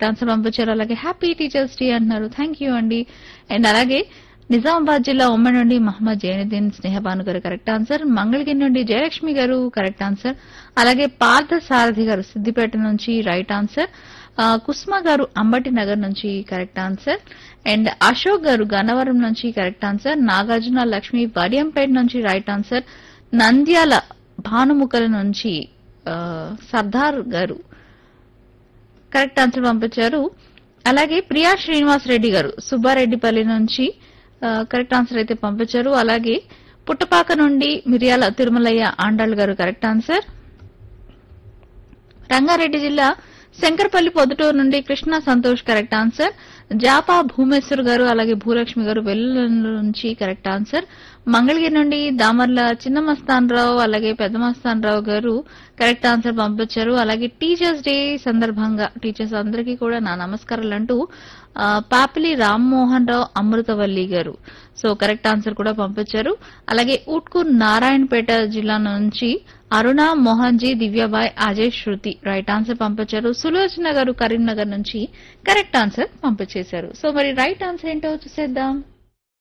correct answer పంపించారు అలాగే happy teachers day అంటున్నారు థ్యాంక్ యూ అండి అండ్ అలాగే నిజామాబాద్ జిల్లా ఉమ్మడి నుండి మహమ్మద్ జైనుద్దీన్ స్నేహబాను గారు కరెక్ట్ ఆన్సర్ మంగళగిరి నుండి జయలక్ష్మి గారు కరెక్ట్ ఆన్సర్ అలాగే పార్థ సారథి గారు సిద్దిపేట నుంచి రైట్ ఆన్సర్ ఆ, కుస్మా గారు అంబటి నగర్ నుంచి correct answer and Ashok garu Gannavaram నుంచి కరెక్ట్ ఆన్సర్ నాగార్జున లక్ష్మి వడియంపేట నుంచి రైట్ ఆన్సర్ నంద్యాల భానుముఖల నుంచి ఆ, సర్దార్ గారు కరెక్ట్ ఆన్సర్ పంపించారు అలాగే ప్రియా శ్రీనివాస్ రెడ్డి గారు సుబ్బారెడ్డిపల్లి నుంచి ఆ, కరెక్ట్ ఆన్సర్ అయితే పంపించారు అలాగే పుట్టపాక నుండి మిరియాల తిరుమలయ్య ఆండాళ్ గారు కరెక్ట్ ఆన్సర్ రంగారెడ్డి జిల్లా శంకరపల్లి పొద్దుటూరు నుండి కృష్ణ సంతోష్ కరెక్ట్ ఆన్సర్ జాపా భూమేశ్వర్ గారు అలాగే భూలక్ష్మి గారు వెల్లుల నుంచి కరెక్ట్ ఆన్సర్ మంగళగిరి నుండి దామర్ల చిన్న మస్తాన్ రావు అలాగే పెద్ద మస్తాన్ రావు గారు కరెక్ట్ ఆన్సర్ పంపించారు అలాగే టీచర్స్ డే సందర్భంగా టీచర్స్ అందరికీ కూడా నా నమస్కారాలు అంటూ ఆ, పాపిలి రామ్మోహన్ రావు అమృతవల్లి గారు సో కరెక్ట్ ఆన్సర్ కూడా పంపించారు అలాగే ఉట్కూర్ నారాయణపేట జిల్లా నుంచి అరుణ మోహన్ జీ దివ్యాబాయ్ అజయ్ శృతి రైట్ ఆన్సర్ పంపించారు సులోచన గారు కరీంనగర్ నుంచి కరెక్ట్ ఆన్సర్ పంపించేశారు సో మరి రైట్ ఆన్సర్ ఏంటో చూసేద్దాం